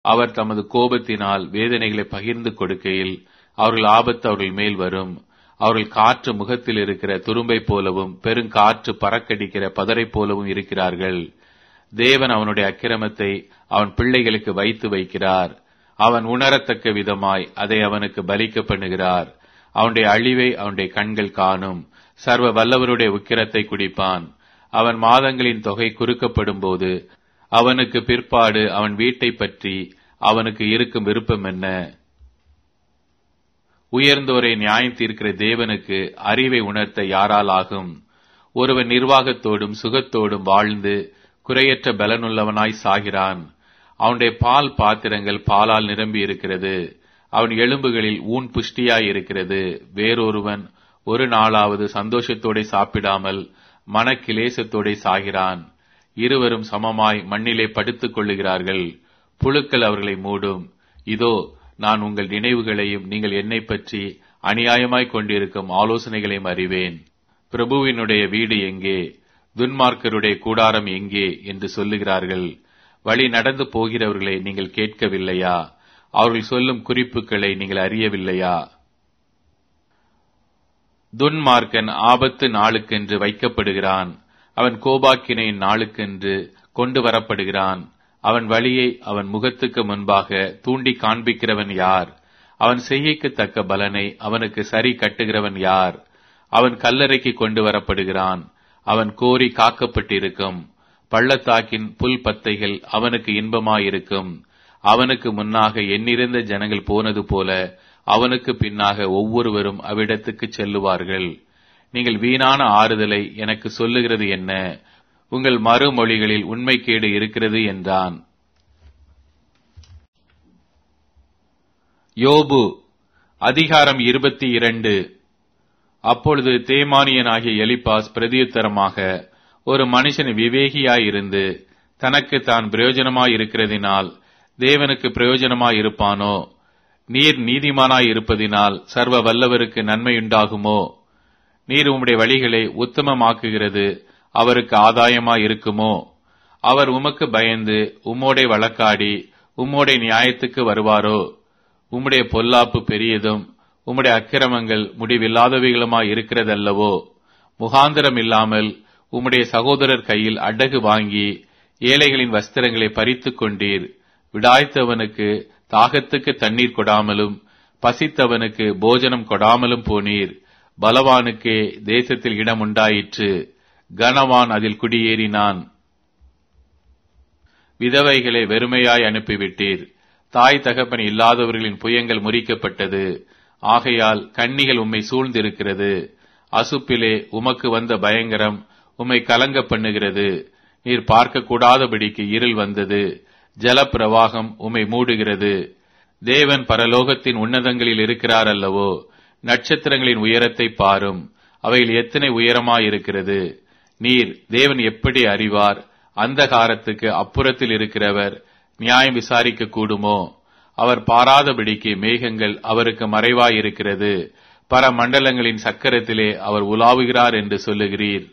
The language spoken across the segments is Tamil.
அவர் தமது கோபத்தினால் வேதனைகளை பகிர்ந்து கொடுக்கையில் அவர்கள் ஆபத்து அவர்கள் மேல் வரும் அவர்கள் காற்று முகத்தில் இருக்கிற துரும்பை போலவும் பெருங்காற்று பறக்கடிக்கிற பதரை போலவும் இருக்கிறார்கள் தேவன் அவனுடைய அக்கிரமத்தை அவன் பிள்ளைகளுக்கு வைத்து வைக்கிறார் அவன் உணரத்தக்க விதமாய் அதை அவனுக்கு பலிக்க பண்ணுகிறார் அவனுடைய அழிவை அவனுடைய கண்கள் காணும் சர்வ வல்லவருடைய உக்கிரத்தை குடிப்பான் அவன் மாதங்களின் தொகை குறுக்கப்படும் போது அவனுக்கு பிற்பாடு அவன் வீட்டை பற்றி அவனுக்கு இருக்கும் விருப்பம் என்ன உயர்ந்தோரை நியாயம் தீர்க்கிற தேவனுக்கு அறிவை உணர்த்த யாரால் ஆகும் ஒருவன் நிர்வாகத்தோடும் சுகத்தோடும் வாழ்ந்து குறையற்ற பலனுள்ளவனாய் சாகிறான் அவனுடைய பால் பாத்திரங்கள் பாலால் நிரம்பி இருக்கிறது அவன் எலும்புகளில் ஊன் புஷ்டியாய் இருக்கிறது வேறொருவன் ஒரு நாளாவது சந்தோஷத்தோടെ சாப்பிடாமல் மனக்கிலேசத்தோടെ சாகிறான் இருவரும் சமமாய் மண்ணிலே படுத்துக் கொள்ளுகிறார்கள் புழுக்கள் அவர்களை மூடும் இதோ நான் உங்கள் நினைவுகளையும் நீங்கள் என்னை பற்றி அநியாயமாய் கொண்டிருக்கும் ஆலோசனைகளையும் அறிவேன் பிரபுவினுடைய வீடு எங்கே துன்மார்க்கருடைய கூடாரம் எங்கே என்று சொல்லுகிறார்கள் வழி நடந்து போகிறவர்களை நீங்கள் கேட்கவில்லையா அவர்கள் சொல்லும் குறிப்புகளை நீங்கள் அறியவில்லையா துன்மார்க்கன் ஆபத்து நாளுக்கென்று வைக்கப்படுகிறான் அவன் கோபாக்கினையின் நாளுக்கென்று கொண்டு வரப்படுகிறான் அவன் வழியை அவன் முகத்துக்கு முன்பாக தூண்டி காண்பிக்கிறவன் யார் அவன் செய்யக்கு தக்க பலனை அவனுக்கு சரி கட்டுகிறவன் யார் அவன் கல்லறைக்கு கொண்டு வரப்படுகிறான் அவன் கோரி காக்கப்பட்டிருக்கும் பள்ளத்தாக்கின் புல் பத்தைகள் அவனுக்கு இன்பமாயிருக்கும் அவனுக்கு முன்னாக எண்ணிருந்த ஜனங்கள் போனது போல அவனுக்கு பின்னாக ஒவ்வொருவரும் அவ்விடத்துக்கு செல்லுவார்கள் நீங்கள் வீணான ஆறுதலை எனக்கு சொல்லுகிறது என்ன உங்கள் மறுமொழிகளில் உண்மைக்கேடு இருக்கிறது என்றான் யோபு அதிகாரம் இருபத்தி இரண்டு அப்பொழுது தேமானியனாகிய எலிப்பாஸ் பிரதியுத்தரமாக ஒரு மனுஷன் விவேகியாயிருந்து தனக்கு தான் பிரயோஜனமாயிருக்கிறதினால் தேவனுக்கு பிரயோஜனமாயிருப்பானோ நீர் நீதிமானாய் இருப்பதினால் சர்வ வல்லவருக்கு நன்மையுண்டாகுமோ நீர் உம்முடைய வழிகளை உத்தமமாக்குகிறது அவருக்கு ஆதாயமாய் இருக்குமோ அவர் உமக்கு பயந்து உம்மோடே வழக்காடி உம்மோடே நியாயத்துக்கு வருவாரோ உம்முடைய பொல்லாப்பு பெரியதும் உம்முடைய அக்கிரமங்கள் முடிவில்லாதவைகளுமாய் இருக்கிறதல்லவோ முகாந்திரம் இல்லாமல் உம்முடைய சகோதரர் கையில் அடகு வாங்கி ஏழைகளின் வஸ்திரங்களை பறித்துக் கொண்டீர் விடாய்த்தவனுக்கு தாகத்துக்கு தண்ணீர் கொடாமலும் பசித்தவனுக்கு போஜனம் கொடாமலும் போனீர் பலவானுக்கே தேசத்தில் இடம் உண்டாயிற்று கனவான் அதில் குடியேறினான் விதவைகளை வெறுமையாய் அனுப்பிவிட்டீர் தாய் தகப்பன் இல்லாதவர்களின் புயங்கள் முறிக்கப்பட்டது ஆகையால் கன்னிகள் உம்மை சூழ்ந்திருக்கிறது அசுப்பிலே உமக்கு வந்த பயங்கரம் உம்மை கலங்க பண்ணுகிறது நீர் பார்க்க கூடாதபடிக்கு இருள் வந்தது ஜலப்பிரவாகம் உம்மை மூடுகிறது தேவன் பரலோகத்தின் உன்னதங்களில் இருக்கிறார் அல்லவோ நட்சத்திரங்களின் உயரத்தை பாரும் அவைகள் எத்தனை உயரமாயிருக்கிறது நீர் தேவன் எப்படி அறிவார் அந்த காரத்துக்கு அப்புறத்தில் இருக்கிறவர் நியாயம் விசாரிக்க கூடுமோ அவர் பாராதபடிக்கு மேகங்கள் அவருக்கு மறைவாயிருக்கிறது பர மண்டலங்களின் சக்கரத்திலே அவர் உலாவுகிறார் என்று சொல்லுகிறீர்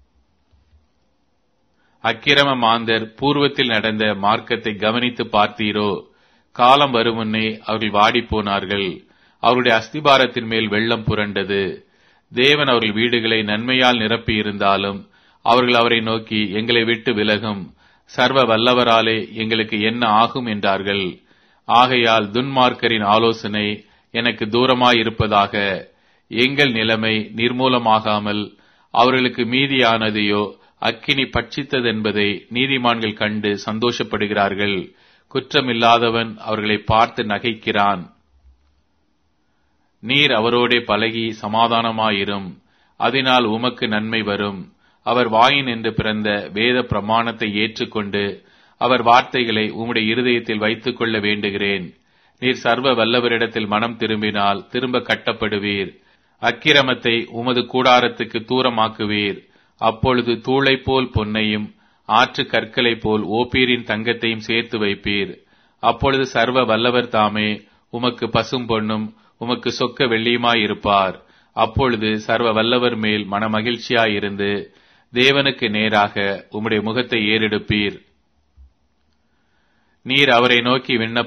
அக்கிரம மாந்தர் பூர்வத்தில் நடந்த மார்க்கத்தை கவனித்து பார்த்தீரோ காலம் வரும் முன்னே அவர்கள் வாடிப் போனார்கள் அவருடைய அஸ்திபாரத்தின் மேல் வெள்ளம் புரண்டது தேவன் அவர்கள் வீடுகளை நன்மையால் நிரப்பி இருந்தாலும் அவர்கள் அவரை நோக்கி எங்களை விட்டு விலகும் சர்வ வல்லவராலே எங்களுக்கு என்ன ஆகும் என்றார்கள் ஆகையால் துன்மார்க்கரின் ஆலோசனை எனக்கு தூரமாயிருப்பதாக எங்கள் நிலைமை நிர்மூலமாகாமல் அவர்களுக்கு மீதியானதையோ அக்கினி பட்சித்ததென்பதை நீதிமான்கள் கண்டு சந்தோஷப்படுகிறார்கள் குற்றமில்லாதவன் அவர்களை பார்த்து நகைக்கிறான் நீர் அவரோடே பழகி சமாதானமாயிரும் அதனால் உமக்கு நன்மை வரும் அவர் வாயின் என்று பிறந்த வேத பிரமாணத்தை ஏற்றுக்கொண்டு அவர் வார்த்தைகளை உம்முடைய இருதயத்தில் வைத்துக் கொள்ள வேண்டுகிறேன் நீர் சர்வ வல்லவரிடத்தில் மனம் திரும்பினால் திரும்ப கட்டப்படுவீர் அக்கிரமத்தை உமது கூடாரத்துக்கு தூரமாக்குவீர் அப்பொழுது தூளை போல் பொன்னையும் ஆற்று கற்களை போல் ஓப்பீரின் தங்கத்தையும் சேர்த்து வைப்பீர் அப்பொழுது சர்வ வல்லவர் தாமே உமக்கு பசும் பொன்னும் உமக்கு சொக்க வெள்ளியுமாயிருப்பார் அப்பொழுது சர்வ வல்லவர் மேல் மனமகிழ்ச்சியாயிருந்து தேவனுக்கு நேராக உம்முடைய முகத்தை ஏறெடுப்பீர் நீர் அவரை நோக்கி விண்ணப்பம்